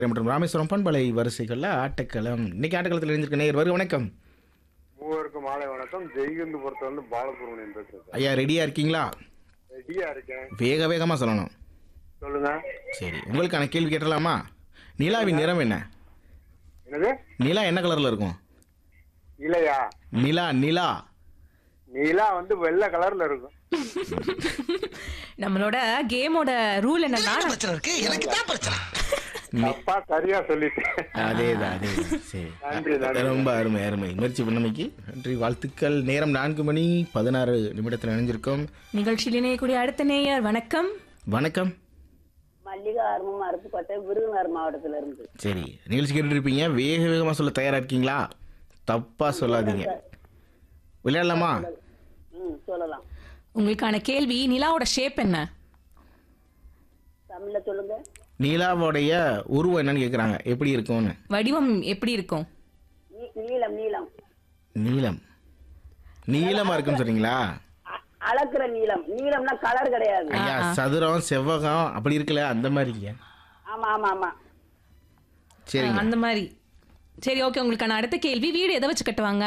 மற்றும் ராமேஸ்வரம் பண்பலை வரிசைகளில் ஆட்டக்களம் இன்னைக்கு ஆட்டக்களத்தில் இணைஞ்சிருக்க நேயர் வருக வணக்கம் மூவருக்கும் மாலை வணக்கம் ஜெய்கந்துபுரத்துல வந்து பாலசுப்ரமணியன் பேசுறேன் சார் ஐயா ரெடியாக இருக்கீங்களா ரெடியா இருக்கேன் வேக வேகமாக சொல்லணும் சொல்லுங்க சரி உங்களுக்கான கேள்வி கேட்டலாமா நிலாவின் நிறம் என்ன என்னது நிலா என்ன கலரில் இருக்கும் இலையா நிலா நிலா நீலா வந்து வெள்ளை கலர்ல இருக்கும் நம்மளோட கேமோட ரூல் என்னன்னா தப்பா சரியா சொல்லிட்டேன் அதே தான் அதே தான். சரி நன்றி, நன்றி. ரொம்ப அருமை அருமை முயற்சி பண்ணமைக்கு நன்றி வாழ்த்துக்கள் நேரம் நான்கு மணி பதினாறு நிமிடத்தில் இணைஞ்சிருக்கோம் நிகழ்ச்சியில் இணையக்கூடிய அடுத்த நேயர் வணக்கம் வணக்கம் மல்லிகா அருமம் அருப்புக்கோட்டை விருதுநகர் மாவட்டத்துல இருந்து சரி நிகழ்ச்சி கேட்டுட்டு இருப்பீங்க வேக வேகமாக சொல்ல தயாராக இருக்கீங்களா தப்பாக சொல்லாதீங்க விளையாடலாமா ம் சொல்லலாம் உங்களுக்கான கேள்வி நிலாவோட ஷேப் என்ன தமிழ்ல சொல்லுங்க நிலாவோடைய உருவம் என்னன்னு கேட்குறாங்க எப்படி இருக்கும்னு வடிவம் எப்படி இருக்கும் நீ- நீலம் நீலம் நீலம் நீளமாக இருக்குன்னு சொல்றீங்களா அ- அளக்குற நீலம் நீலம்னா கலர் கிடையாது ஐயா சதுரம் செவ்வகம் அப்படி இருக்குல்ல அந்த மாதிரிங்க ஆமா ஆமா ஆமா சரிங்க அந்த மாதிரி சரி ஓகே உங்களுக்கான அடுத்த கேள்வி வீடு எதை வச்சு கட்டுவாங்க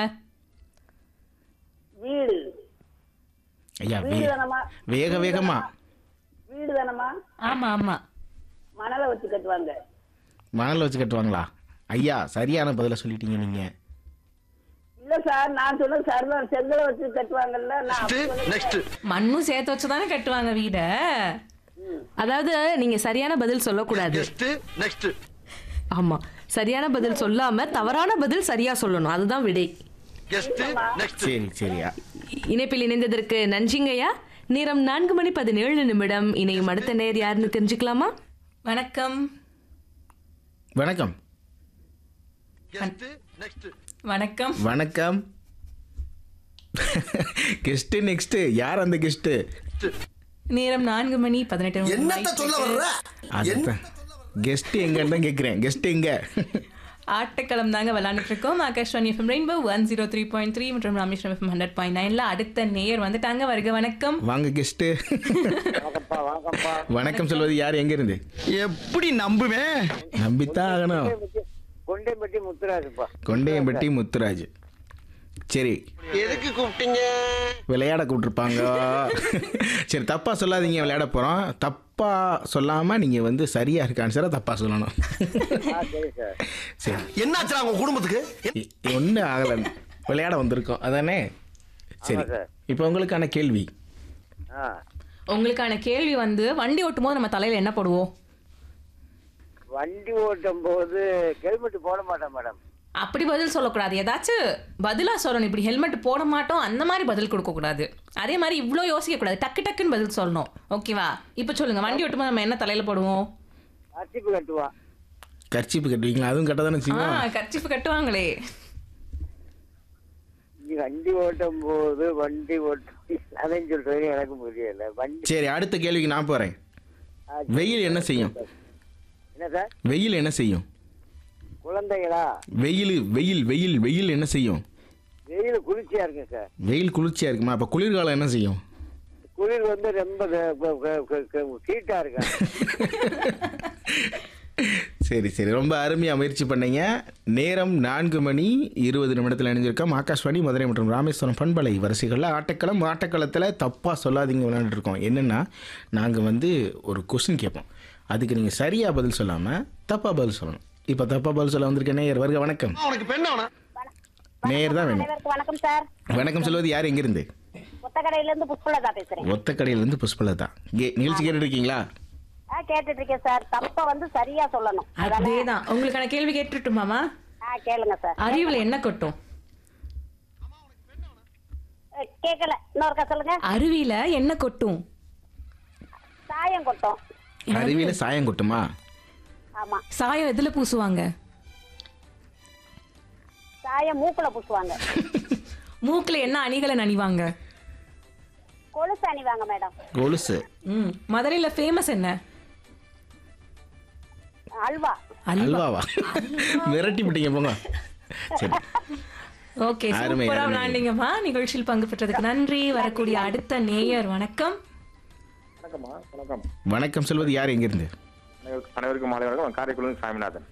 வீடு ஐயா வே வீடு தானமா வேக வேகமா வீடு தானமா ஆமா ஆமா மணலை வச்சு கட்டுவாங்க மணல் வச்சு கட்டுவாங்களா ஐயா சரியான பதிலை சொல்லிட்டீங்க நீங்க இல்ல சார் நான் சொன்னது சரிதான் செங்கலை வச்சு கட்டுவாங்கல்ல நான் அப்படி சொல்லல. மண்ணும் சேர்த்து வச்சு தானே கட்டுவாங்க வீட அதாவது நீங்க சரியான பதில் சொல்லக்கூடாது ஆமா சரியான பதில் சொல்லாம தவறான பதில் சரியா சொல்லணும் அதுதான் விடை சரி சரியா இணைப்பில் இணைந்ததற்கு நன்றிங்கய்யா நேரம் நான்கு மணி பதினேழு நிமிடம் இணையும் அடுத்த நேர் யாருன்னு தெரிஞ்சுக்கலாமா வணக்கம் வணக்கம் வணக்கம் வணக்கம் கெஸ்ட் நெக்ஸ்ட் யார் அந்த கெஸ்ட் நேரம் நான்கு மணி பதினெட்டு என்னத்த சொல்ல வர்ற அதுதான் கெஸ்ட் எங்கன்னு தான் கேட்குறேன் கெஸ்ட் எங்க ஆட்டக்களம் தாங்க விளையாண்டுட்டு இருக்கோம் Akashvani FM rainbow one zero three point three மற்றும் ராமேஸ்வரம் எஃப்எம் ஹண்ட்ரட் பாயிண்ட் நைன்ல அடுத்த நேயர் வந்துட்டாங்க வருக வணக்கம் வாங்க கெஸ்ட் வணக்கம்ப்பா வணக்கம்ப்பா வணக்கம் சொல்வது யார் எங்க இருந்து எப்படி நம்புவேன் நம்பித்தான் ஆகணும் கொண்டைப்பட்டி முத்துராஜுப்பா கொண்டையம்பட்டி முத்துராஜ் சரி எதுக்கு கூப்பிட்டீங்க விளையாட கூப்பிட்டுருப்பாங்க சரி தப்பா சொல்லாதீங்க விளையாட போறோம் தப்பா சொல்லாம நீங்க வந்து சரியா இருக்க ஆன்சரை தப்பா சொல்லணும் சரி சார் சரி என்னாச்சுடா உங்க குடும்பத்துக்கு ஒன்றும் ஆகலை விளையாட வந்திருக்கோம் அதானே சரி ஆமா சார். இப்போ உங்களுக்கான கேள்வி ஆ உங்களுக்கான கேள்வி வந்து வண்டி ஓட்டும் போது நம்ம தலையில என்ன போடுவோம் வண்டி ஓட்டும் போது ஹெல்மெட் போட மாட்டேன் மேடம் அப்படி பதில் சொல்லக்கூடாது ஏதாச்சும் பதிலா சொல்லணும் இப்படி ஹெல்மெட் போட மாட்டோம் அந்த மாதிரி பதில் கொடுக்க கூடாது அதே மாதிரி இவ்வளோ யோசிக்க கூடாது டக்கு டக்குன்னு பதில் சொல்லணும் ஓகேவா இப்போ சொல்லுங்க வண்டி ஓட்டும் போது நம்ம என்ன தலையில போடுவோம் அச்சிப்பு கட்டுவான் கர்ச்சீப்பு கட்டுவீங்களா அதுவும் கட்ட தானே ஆ செய்வோம் கர்ச்சிப்பு கட்டுவாங்களே நீ வண்டி ஓட்டும் போது வண்டி ஓட்டும் அதையும் சொல்றது எனக்கு புரியல வண்டி சரி அடுத்த கேள்விக்கு நான் போறேன் ஆ, வெயில் என்ன செய்யும் என்ன சார் வெயில் என்ன செய்யும் குழந்தைகளா வெயில் வெயில் வெயில் வெயில் என்ன செய்யும் வெயில் குளிர்ச்சியா இருக்கு சார் வெயில் குளிர்ச்சியா இருக்குமா அப்ப குளிர்காலம் என்ன செய்யும் குளிர் வந்து ரொம்ப ஹீட்டா இருக்கு சரி சரி ரொம்ப அருமையாக முயற்சி பண்ணீங்க நேரம் நான்கு மணி இருபது நிமிடத்தில் இணைஞ்சிருக்கோம் ஆகாஷ்வாணி மதுரை மற்றும் ராமேஸ்வரம் பண்பலை வரிசைகளில் ஆட்டக்களம் ஆட்டக்களத்தில் தப்பாக சொல்லாதீங்க விளையாண்டுட்டு இருக்கோம் என்னென்னா நாங்கள் வந்து ஒரு கொஸ்டின் கேட்போம் அதுக்கு நீங்கள் சரியாக பதில் சொல்லாமல் தப்பாக பதில் சொல்லணும் இப்போ தப்பாக பதில் சொல்ல வந்திருக்க நேயர் வருக வணக்கம் உனக்கு பெண் அவனா நேயர் தான் வேணும் அனைவருக்கும் வணக்கம் சார் வணக்கம் சொல்வது யார் எங்கிருந்து புத்தகடையில இருந்து புஷ்பலதா பேசுறேன் ஒத்தக்கடையிலேருந்து புஷ்பலதா கே நிகழ்ச்சி கேட்டுட்டு இருக்கீங்களா ஆ கேட்டுட்டு இருக்கேன் சார் தப்ப வந்து சரியா சொல்லணும் அதேதான் உங்களுக்கான கேள்வி கேட்டுட்டுமாமா ஆ கேளுங்க சார் அறிவுல என்ன கொட்டும் அஹ், கேட்கல இன்னொருக்கா சொல்லுங்க அருவியில என்ன கொட்டும் சாயம் கொட்டும் அருவியில் சாயம் கொட்டுமா ஆமா சாயம் எதுல பூசுவாங்க சாயம் மூக்குல பூசுவாங்க மூக்குல என்ன அணிகளை நனிவாங்க கொலுசு அணிவாங்க மேடம் கொலுசு ம் மதுரையில ஃபேமஸ் என்ன அல்வா அல்வாவா மிரட்டி விட்டீங்க போங்க சரி ஓகே அருமை, சூப்பரா அருமை. விளையாண்டீங்கம்மா நிகழ்ச்சியில் பங்கு பெற்றதுக்கு நன்றி வரக்கூடிய அடுத்த நேயர் வணக்கம் வணக்கம்மா வணக்கம் வணக்கம் சொல்வது யார் எங்கிருந்து அனைவருக்கும் மாலை வணக்கம் காரைக்குடி சாமிநாதன்